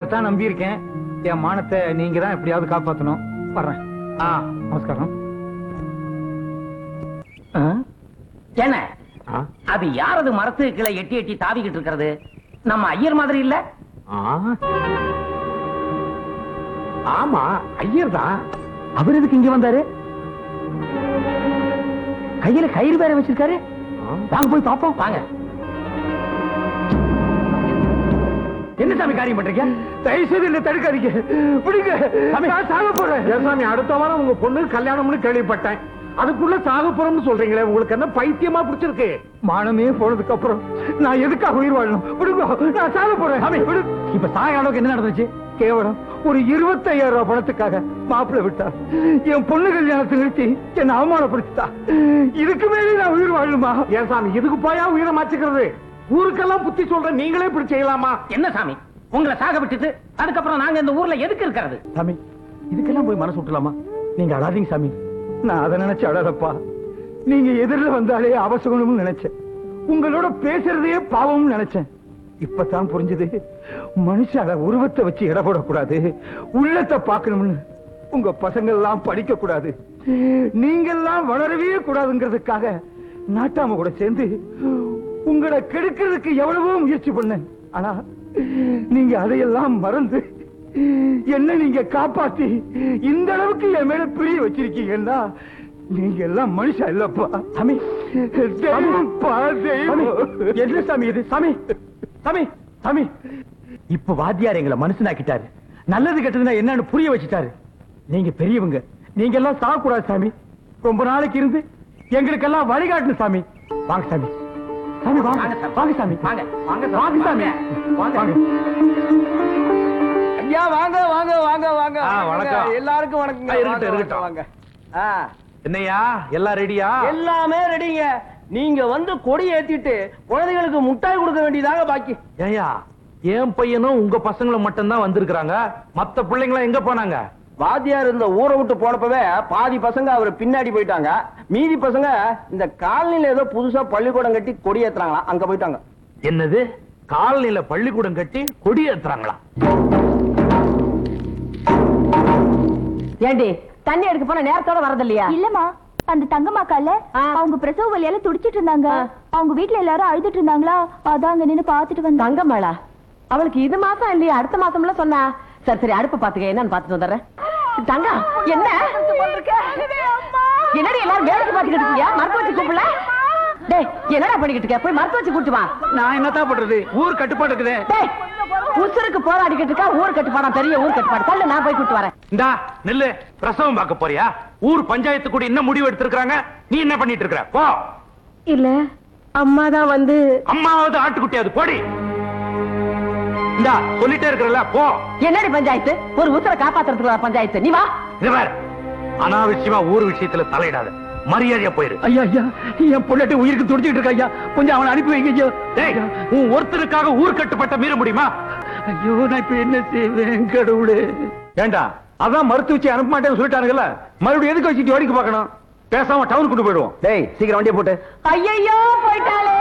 உங்களைத்தான் நம்பி இருக்கேன் என் மானத்தை நீங்க தான் எப்படியாவது காப்பாத்தணும் வர்றேன் ஆ நமஸ்காரம் ஆ? என்ன ஆ? அது யாரது மரத்து கீழே எட்டி எட்டி தாவிக்கிட்டு இருக்கிறது நம்ம ஐயர் மாதிரி இல்ல ஆ? ஆமா ஐயர் தான் அவர் எதுக்கு இங்க வந்தாரு கையில கயிறு வேற வச்சிருக்காரு வாங்க போய் பாப்போம் வாங்க என்ன சாமி காரியம் பண்றீங்க தயவு செய்து என்ன தடுக்காதீங்க விடுங்க நான் சாக போறேன் ஏசாமி அடுத்த வாரம் உங்க பொண்ணு கல்யாணம்னு கேள்விப்பட்டேன் அதுக்குள்ள சாகப்புறம்னு சொல்றீங்களே உங்களுக்கு என்ன பைத்தியமா பிடிச்சிருக்கு மானமே போனதுக்கு அப்புறம் நான் எதுக்காக உயிர் வாழணும் விடுங்க நான் சாக போறேன் விடு இப்ப சாக அளவுக்கு என்ன நடந்துச்சு கேவலம் ஒரு இருபத்தையாயிரம் ரூபாய் பணத்துக்காக மாப்பிள்ளை விட்டா என் பொண்ணு கல்யாணத்தை நிறுத்தி என்ன அவமானப்படுத்திட்டா இதுக்கு மேலே நான் உயிர் வாழணுமா ஏசாமி இதுக்கு போயா உயிரை மாச்சுக்கிறது ஊருக்கெல்லாம் புத்தி சொல்ற நீங்களே இப்படி செய்யலாமா என்ன சாமி உங்களை சாக விட்டுட்டு அதுக்கப்புறம் நாங்க இந்த ஊர்ல எதுக்கு இருக்கிறது சாமி இதுக்கெல்லாம் போய் மனசு விட்டுலாமா நீங்க அழாதீங்க சாமி நான் அதை நினைச்சு அழறப்பா நீங்க எதிரில் வந்தாலே அவசகணும்னு நினைச்சேன் உங்களோட பேசுறதே பாவம்னு நினைச்சேன் இப்பதான் புரிஞ்சது மனுஷால உருவத்தை வச்சு எடை போடக்கூடாது உள்ளத்தை பார்க்கணும்னு உங்க பசங்க எல்லாம் படிக்க கூடாது நீங்கெல்லாம் வளரவே கூடாதுங்கிறதுக்காக நாட்டாம கூட சேர்ந்து உங்களை கெடுக்கிறதுக்கு எவ்வளவோ முயற்சி பண்ணேன் ஆனா நீங்க அதையெல்லாம் மறந்து என்ன நீங்க காப்பாத்தி இந்த அளவுக்கு என் மேல பிரிய வச்சிருக்கீங்கன்னா நீங்க எல்லாம் மனுஷா இல்லப்பா சாமி தெய்வம்ப்பா, தெய்வம். என்ன சாமி இது சாமி சாமி சாமி இப்ப வாத்தியார் எங்களை மனுஷனாக்கிட்டாரு நல்லது கெட்டதுன்னா என்னன்னு புரிய வச்சுட்டாரு நீங்க பெரியவங்க நீங்க எல்லாம் சாகக்கூடாது சாமி ரொம்ப நாளைக்கு இருந்து எங்களுக்கெல்லாம் வழிகாட்டணும் சாமி வாங்க சாமி சாமி வாங்க வாங்க சாமி. வாங்க சாமி வாங்க வாங்க வாங்க சாமி வாங்க ஐயா வாங்க வாங்க வாங்க வாங்க ஆ, வணக்கம். எல்லாருக்கும் வணக்கங்க ஆ, இருக்கட்டும், வாங்க, இருக்கட்டும். வாங்க ஆ, என்னையா எல்லாம் ரெடியா எல்லாமே ரெடிங்க நீங்க வந்து கொடி ஏத்திட்டு குழந்தைகளுக்கு முட்டாய் கொடுக்க வேண்டியதாங்க பாக்கி ஏயா என் பையனும் உங்க பசங்களும் மட்டும்தான் வந்திருக்காங்க மத்த பிள்ளைங்களா எங்க போனாங்க வாத்தியார் இந்த ஊரை விட்டு போனப்பவே பாதி பசங்க அவர் பின்னாடி போயிட்டாங்க மீதி பசங்க இந்த காலனில ஏதோ புதுசா பள்ளிக்கூடம் கட்டி கொடி ஏத்துறாங்களா அங்க போயிட்டாங்க என்னது காலனில பள்ளிக்கூடம் கட்டி கொடி ஏத்துறாங்களா ஏண்டி தண்ணி எடுக்க போன நேரத்தோட வரது இல்லையா இல்லம்மா அந்த தங்கம்மாக்கால ஆ. அவங்க பிரசவ வலியால துடிச்சிட்டு இருந்தாங்க அவங்க வீட்ல எல்லாரும் அழுதுட்டு இருந்தாங்களா அதான் அங்க நின்னு பாத்துட்டு வந்தாங்க தங்கம்மாளா அவளுக்கு இது மாசம் இல்லையா அடுத்த மாசம்ல சொன்னா சரி சரி அடுப்பு பாத்துக்க என்னன்னு பாத்துட்டு வந்துடுறேன் தங்கம் என்ன என்னடி எல்லாரும் வேலைக்கு பாத்துக்கிட்டு இருக்கீங்க மரத்து வச்சு கூப்பிடல டேய் என்னடா பண்ணிக்கிட்டு இருக்க போய் மரத்து வச்சு கூட்டு வா நான் என்னத்தான் பண்றது ஊர் கட்டுப்பாடு இருக்குதே டேய் உசுருக்கு போராடிக்கிட்டு இருக்கா ஊர் கட்டுப்பாடா பெரிய ஊர் கட்டுப்பாடு தள்ளு நான் போய் கூட்டு வரேன் இந்தா நெல்லு பிரசவம் பார்க்க போறியா ஊர் பஞ்சாயத்து கூட என்ன முடிவு எடுத்திருக்காங்க நீ என்ன பண்ணிட்டு இருக்கிற போ இல்ல அம்மா தான் வந்து அம்மாவது ஆட்டுக்குட்டி அது போடி இந்தா சொல்லிட்டே இருக்கிறல்ல போ என்னடி பஞ்சாயத்து ஒரு உசுரை காப்பாத்துறதுக்கு வர பஞ்சாயத்து நீ வா இது பார் அனாவசியமா ஊர் விஷயத்துல தலையிடாத மரியாதையா போயிரு ஐயா ஐயா என் பொண்டாட்டி உயிருக்கு துடிச்சிட்டு இருக்கா ஐயா கொஞ்சம் அவனை அனுப்பி வைங்க ஐயா டேய் உன் ஒருத்தருக்காக ஊர் கட்டுப்பட்ட மீற முடியுமா ஐயோ நான் இப்ப என்ன செய்வேன் கடவுளே ஏண்டா அதான் மறுத்து வச்சு அனுப்ப மாட்டேன்னு சொல்லிட்டானுங்கல்ல மறுபடியும் எதுக்கு வச்சுட்டு வேடிக்கை பார்க்கணும் பேசாம டவுன் கொண்டு போயிடுவோம் டேய் சீக்கிரம் வண்டியை போட்டு ஐயையோ போயிட்டாளே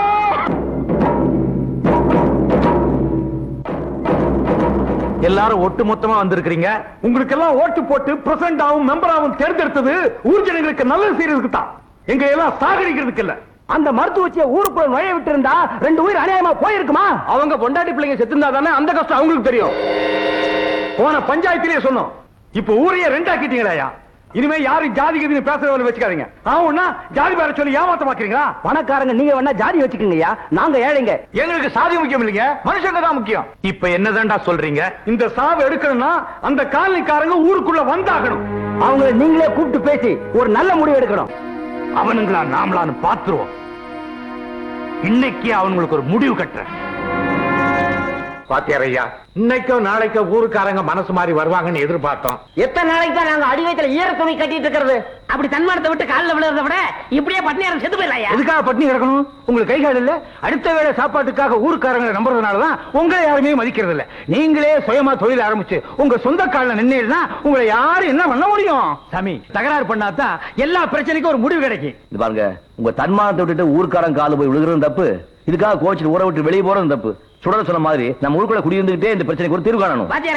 எல்லாரும் ஒட்டு மொத்தமா வந்திருக்கிறீங்க உங்களுக்கு எல்லாம் ஓட்டு போட்டு பிரசிடண்ட் ஆகும் மெம்பர் ஆகும் தேர்ந்தெடுத்தது ஊர் ஜனங்களுக்கு நல்லது செய்யறதுக்கு தான் எங்க எல்லாம் சாகடிக்கிறதுக்கு இல்ல அந்த மருத்துவச்சிய ஊருக்குள்ள நுழைய விட்டு இருந்தா ரெண்டு உயிர் அநியாயமா போயிருக்குமா அவங்க பொண்டாட்டி பிள்ளைங்க செத்துருந்தா தானே அந்த கஷ்டம் அவங்களுக்கு தெரியும் போன பஞ்சாயத்திலேயே சொன்னோம் இப்ப ஊரையே ரெண்டாக்கிட்டீங்களா இனிமே யாரும் ஜாதி கதின்னு பேசுறவங்க வச்சுக்காதீங்க ஆவுன்னா ஜாதி பேர சொல்லி ஏமாத்த பாக்குறீங்களா பணக்காரங்க நீங்க வேணா ஜாதி வச்சுக்கோங்கய்யா நாங்க ஏழைங்க எங்களுக்கு சாதி முக்கியம் இல்லைங்க மனுஷங்க தான் முக்கியம் இப்ப என்னதான்டா சொல்றீங்க இந்த சாவு எடுக்கணும்னா அந்த காலனிக்காரங்க ஊருக்குள்ள வந்தாகணும் அவங்கள நீங்களே கூப்பிட்டு பேசி ஒரு நல்ல முடிவு எடுக்கணும் அவனுங்களா நாமளான்னு பாத்துருவோம் இன்னைக்கு அவனுங்களுக்கு ஒரு முடிவு கட்டுறேன் பாத்தியார் ஐயா இன்னைக்கோ நாளைக்கோ ஊருக்காரங்க மனசு மாறி வருவாங்கன்னு எதிர்பார்த்தோம் எத்தனை நாளைக்கு தான் நாங்க அடி வயித்துல ஈர துணி கட்டிட்டு இருக்கிறது அப்படி தன்மானத்தை விட்டு காலில் விழுறத விட இப்படியே பட்டினியாரம் செத்து போயிடலாம் எதுக்காக பட்டினி கிடக்கணும் உங்களுக்கு கை கால் இல்ல அடுத்த வேளை சாப்பாட்டுக்காக ஊருக்காரங்களை நம்புறதுனாலதான் உங்களை யாருமே மதிக்கிறது இல்ல நீங்களே சுயமா தொழில் ஆரம்பிச்சு உங்க சொந்த கால்ல நின்னுனா உங்களை யாரும் என்ன பண்ண முடியும் சாமி தகராறு பண்ணாதான் எல்லா பிரச்சனைக்கும் ஒரு முடிவு கிடைக்கும் இது பாருங்க உங்க தன்மானத்தை விட்டுட்டு ஊர்க்காரன் காலு போய் விழுகிறது தப்பு இதுக்காக கோச்சிட்டு ஊரை விட்டு வெளியே போறது தப்பு சுடல சொன்ன மாதிரி நம்ம ஊருக்குள்ள குடியிருந்துகிட்டே இந்த பிரச்சனைக்கு ஒரு தீர்வு காணணும் வாத்தியார்